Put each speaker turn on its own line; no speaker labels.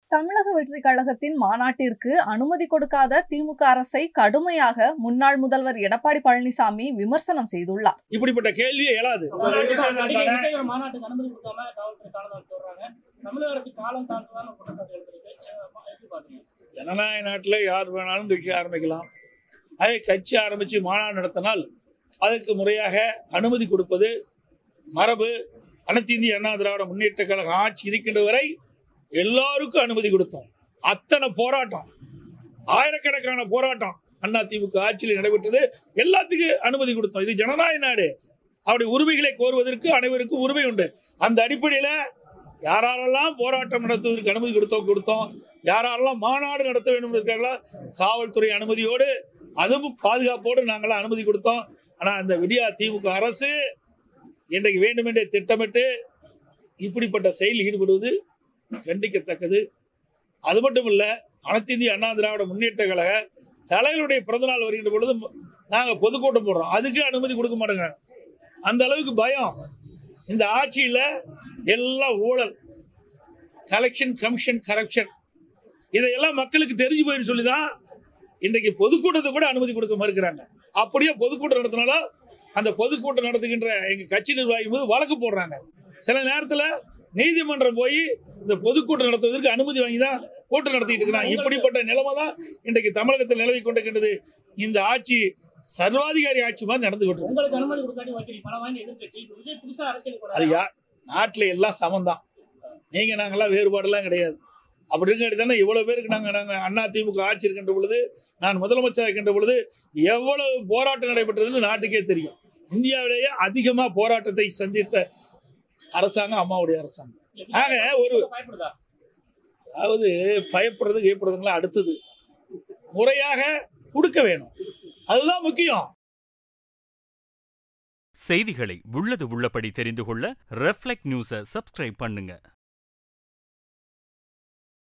தமிழக வெற்றி கழகத்தின் மாநாட்டிற்கு அனுமதி கொடுக்காத திமுக அரசை கடுமையாக முன்னாள் முதல்வர் எடப்பாடி பழனிசாமி விமர்சனம் செய்துள்ளார்
இப்படிப்பட்ட கேள்வியே எழாது
நடிகர் விஜய் மாநாட்டுக்கு அனுமதி கொடுக்காம காவல்துறை காலம் தாழ்த்தி வர்றாங்க தமிழக அரசு காலம் தாழ்ந்ததான குற்றச்சாட்டு எழுந்திருக்கு எப்படி பாத்தீங்க
ஜனநாயக நாட்டில் யார் வேணாலும் கட்சி ஆரம்பிக்கலாம் அதே கட்சி ஆரம்பித்து மாநாடு நடத்தினால் அதுக்கு முறையாக அனுமதி கொடுப்பது மரபு அனைத்து இந்திய அண்ணா திராவிட முன்னேற்ற கழகம் ஆட்சி இருக்கின்ற வரை எல்லாருக்கும் அனுமதி கொடுத்தோம் அத்தனை போராட்டம் ஆயிரக்கணக்கான போராட்டம் அண்ணா திமுக ஆட்சியில் நடைபெற்றது எல்லாத்துக்கும் அனுமதி கொடுத்தோம் இது ஜனநாயக நாடு அப்படி உரிமைகளை கோருவதற்கு அனைவருக்கும் உரிமை உண்டு அந்த அடிப்படையில் யாரெல்லாம் போராட்டம் நடத்துவதற்கு அனுமதி கொடுத்தோம் கொடுத்தோம் யாரெல்லாம் மாநாடு நடத்த வேண்டும் இருக்கிறார்களோ காவல்துறை அனுமதியோடு அதுவும் பாதுகாப்போடு நாங்களாம் அனுமதி கொடுத்தோம் ஆனால் அந்த விடியா திமுக அரசு இன்றைக்கு வேண்டுமென்றே திட்டமிட்டு இப்படிப்பட்ட செயலில் ஈடுபடுவது கண்டிக்கத்தக்கது அது மட்டும் இல்ல அனைத்து இந்திய அண்ணா திராவிட முன்னேற்ற கழக தலைவருடைய பிறந்தநாள் வருகின்ற பொழுது நாங்கள் பொதுக்கூட்டம் போடுறோம் அதுக்கு அனுமதி கொடுக்க மாட்டேங்க அந்த அளவுக்கு பயம் இந்த ஆட்சியில் எல்லாம் ஊழல் கலெக்ஷன் கமிஷன் கரப்ஷன் இதையெல்லாம் மக்களுக்கு தெரிஞ்சு போயின்னு சொல்லி தான் இன்றைக்கு பொதுக்கூட்டத்தை கூட அனுமதி கொடுக்க மறுக்கிறாங்க அப்படியே பொதுக்கூட்டம் நடத்தினாலும் அந்த பொதுக்கூட்டம் நடத்துகின்ற எங்க கட்சி நிர்வாகி போது வழக்கு போடுறாங்க சில நேரத்தில் நீதிமன்றம் போய் இந்த பொதுக்கூட்டம் நடத்துவதற்கு அனுமதி வாங்கி தான் கூட்டம் நடத்திட்டு இருக்கிறாங்க இப்படிப்பட்ட நிலைமை தான் இன்றைக்கு தமிழகத்தில் நிலவி கொண்டிருக்கின்றது இந்த ஆட்சி சர்வாதிகாரி ஆட்சி மாதிரி நடந்து கொண்டு
உங்களுக்கு அனுமதி கொடுக்காட்டி வைக்கிறீங்க பணம் வாங்கி எதிர்க்கட்சி இப்ப விஜய் புதுசா அரசியல்
அது
கூட
யா நாட்டில் எல்லாம் சமம்தான் நீங்க நாங்கெல்லாம் வேறுபாடெல்லாம் கிடையாது அப்படி இருக்க தானே இவ்வளவு பேருக்கு நாங்க நாங்க அண்ணா திமுக ஆட்சி இருக்கின்ற பொழுது நான் முதலமைச்சர் இருக்கின்ற பொழுது எவ்வளவு போராட்டம் நடைபெற்றதுன்னு நாட்டுக்கே தெரியும் இந்தியாவிலேயே அதிகமா போராட்டத்தை சந்தித்த அரசாங்கம் அம்மாவுடைய அரசாங்கம் ஆக ஒரு
பயப்படுதா
அதாவது பயப்படுறது கைப்படுறதுங்களாம் அடுத்தது முறையாக கொடுக்க வேணும் அதுதான் முக்கியம்
செய்திகளை உள்ளது உள்ளபடி தெரிந்து கொள்ள ரெஃப்ளெக்ட் நியூஸை சப்ஸ்கிரைப் பண்ணுங்க